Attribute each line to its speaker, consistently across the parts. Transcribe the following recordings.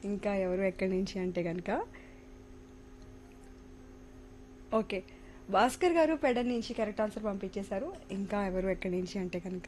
Speaker 1: ఇంకా ఎవరు ఎక్కడి నుంచి అంటే కనుక ఓకే భాస్కర్ గారు పెడ నుంచి కరెక్ట్ ఆన్సర్ పంపించేశారు ఇంకా ఎవరు ఎక్కడి నుంచి అంటే కనుక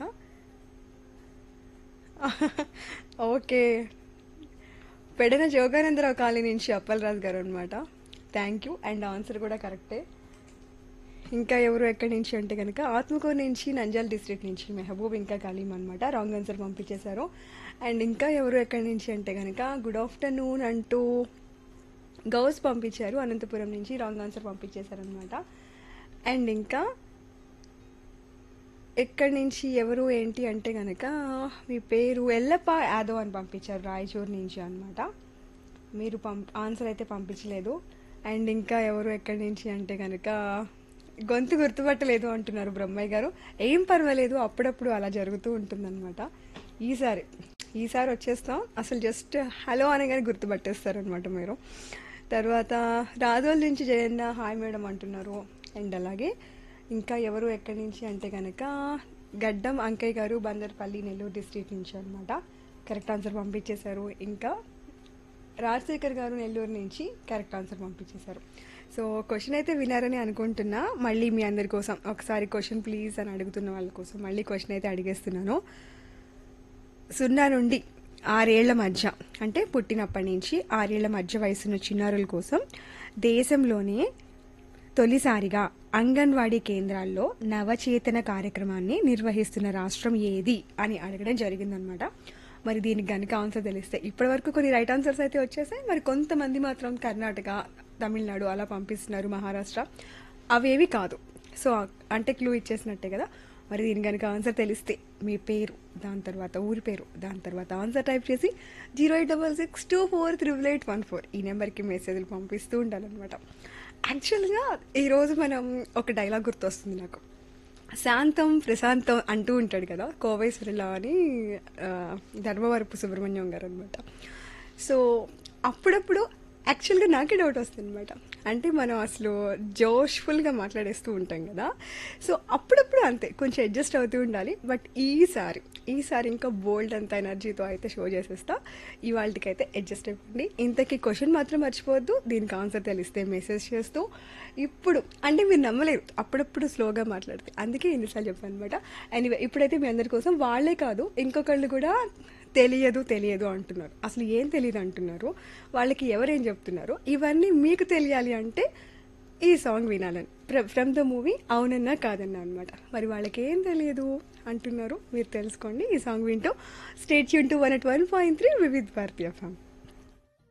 Speaker 1: ఓకే పెడన జోగానందరావు కాలనీ నుంచి అప్పలరాజు గారు అనమాట థ్యాంక్ యూ అండ్ ఆన్సర్ కూడా కరెక్టే ఇంకా ఎవరు ఎక్కడి నుంచి అంటే కనుక ఆత్మకూరు నుంచి నంజాల్ డిస్ట్రిక్ట్ నుంచి మెహబూబ్ ఇంకా కలీం అనమాట రాంగ్ ఆన్సర్ పంపించేశారు అండ్ ఇంకా ఎవరు ఎక్కడి నుంచి అంటే కనుక గుడ్ ఆఫ్టర్నూన్ అంటూ గౌస్ పంపించారు అనంతపురం నుంచి రాంగ్ ఆన్సర్ పంపించేశారనమాట అండ్ ఇంకా ఎక్కడి నుంచి ఎవరు ఏంటి అంటే కనుక మీ పేరు ఎల్లప్ప యాదవ్ అని పంపించారు రాయచూరు నుంచి అనమాట మీరు పంప్ ఆన్సర్ అయితే పంపించలేదు అండ్ ఇంకా ఎవరు ఎక్కడి నుంచి అంటే కనుక గొంతు గుర్తుపట్టలేదు అంటున్నారు బ్రహ్మయ్య గారు ఏం పర్వాలేదు అప్పుడప్పుడు అలా జరుగుతూ ఉంటుందన్నమాట ఈసారి ఈసారి వచ్చేస్తాం అసలు జస్ట్ హలో అనగానే గుర్తుపట్టేస్తారు అనమాట మీరు తర్వాత రాజోల్ నుంచి జయన్న హాయ్ మేడం అంటున్నారు అండ్ అలాగే ఇంకా ఎవరు ఎక్కడి నుంచి అంటే కనుక గడ్డం అంకయ్య గారు బందర్పల్లి నెల్లూరు డిస్ట్రిక్ట్ నుంచి అనమాట కరెక్ట్ ఆన్సర్ పంపించేశారు ఇంకా రాజశేఖర్ గారు నెల్లూరు నుంచి కరెక్ట్ ఆన్సర్ పంపించేశారు సో క్వశ్చన్ అయితే వినారని అనుకుంటున్నా మళ్ళీ మీ అందరి కోసం ఒకసారి క్వశ్చన్ ప్లీజ్ అని అడుగుతున్న వాళ్ళ కోసం మళ్ళీ క్వశ్చన్ అయితే అడిగేస్తున్నాను సున్నా నుండి ఆరేళ్ల మధ్య అంటే పుట్టినప్పటి నుంచి ఆరేళ్ల మధ్య వయసున్న చిన్నారుల కోసం దేశంలోనే తొలిసారిగా అంగన్వాడీ కేంద్రాల్లో నవచేతన కార్యక్రమాన్ని నిర్వహిస్తున్న రాష్ట్రం ఏది అని అడగడం జరిగిందనమాట మరి దీనికి కనుక ఆన్సర్ తెలిస్తే ఇప్పటి వరకు కొన్ని రైట్ ఆన్సర్స్ అయితే వచ్చేసాయి మరి కొంతమంది మాత్రం కర్ణాటక తమిళనాడు అలా పంపిస్తున్నారు మహారాష్ట్ర అవేవి కాదు సో అంటే క్లూ ఇచ్చేసినట్టే కదా మరి దీని కనుక ఆన్సర్ తెలిస్తే మీ పేరు దాని తర్వాత ఊరి పేరు దాని తర్వాత ఆన్సర్ టైప్ చేసి zero eight double six two four triple eight one four ఈ నెంబర్కి మెసేజ్లు పంపిస్తూ ఉండాలన్నమాట యాక్చువల్గా ఈరోజు మనం ఒక డైలాగ్ గుర్తొస్తుంది నాకు శాంతం ప్రశాంతం అంటూ ఉంటాడు కదా కోవేశ్వరిలా అని ఆ, ధర్మవరపు సుబ్రహ్మణ్యం గారు అనమాట సో అప్పుడప్పుడు యాక్చువల్గా నాకే డౌట్ వస్తుంది అనమాట అంటే మనం అసలు జోష్ఫుల్గా మాట్లాడేస్తూ ఉంటాం కదా సో అప్పుడప్పుడు అంతే కొంచెం అడ్జస్ట్ అవుతూ ఉండాలి బట్ ఈసారి ఈసారి ఇంకా బోల్డ్ అంత ఎనర్జీతో అయితే షో చేసేస్తా ఇవాళకి అయితే అడ్జస్ట్ అయిపోండి ఇంతకీ క్వశ్చన్ మాత్రం మర్చిపోవద్దు దీనికి ఆన్సర్ తెలిస్తే మెసేజ్ చేస్తూ ఇప్పుడు అంటే మీరు నమ్మలేరు అప్పుడప్పుడు స్లోగా మాట్లాడితే అందుకే ఎన్నిసార్లు చెప్పాను అనమాట ఎనీవే ఇప్పుడైతే మీ అందరి కోసం వాళ్ళే కాదు ఇంకొకళ్ళు కూడా తెలియదు తెలియదు అంటున్నారు అసలు ఏం తెలియదు అంటున్నారు వాళ్ళకి ఎవరేం చెప్తున్నారు ఇవన్నీ మీకు తెలియాలి అంటే ఈ సాంగ్ వినాలని ఫ్రమ్ ద మూవీ అవునన్నా కాదన్నా అనమాట మరి వాళ్ళకి ఏం తెలియదు అంటున్నారు మీరు తెలుసుకోండి ఈ సాంగ్ వింటూ stay tune to one at one point three Vividh Bharati ఫ్యామ్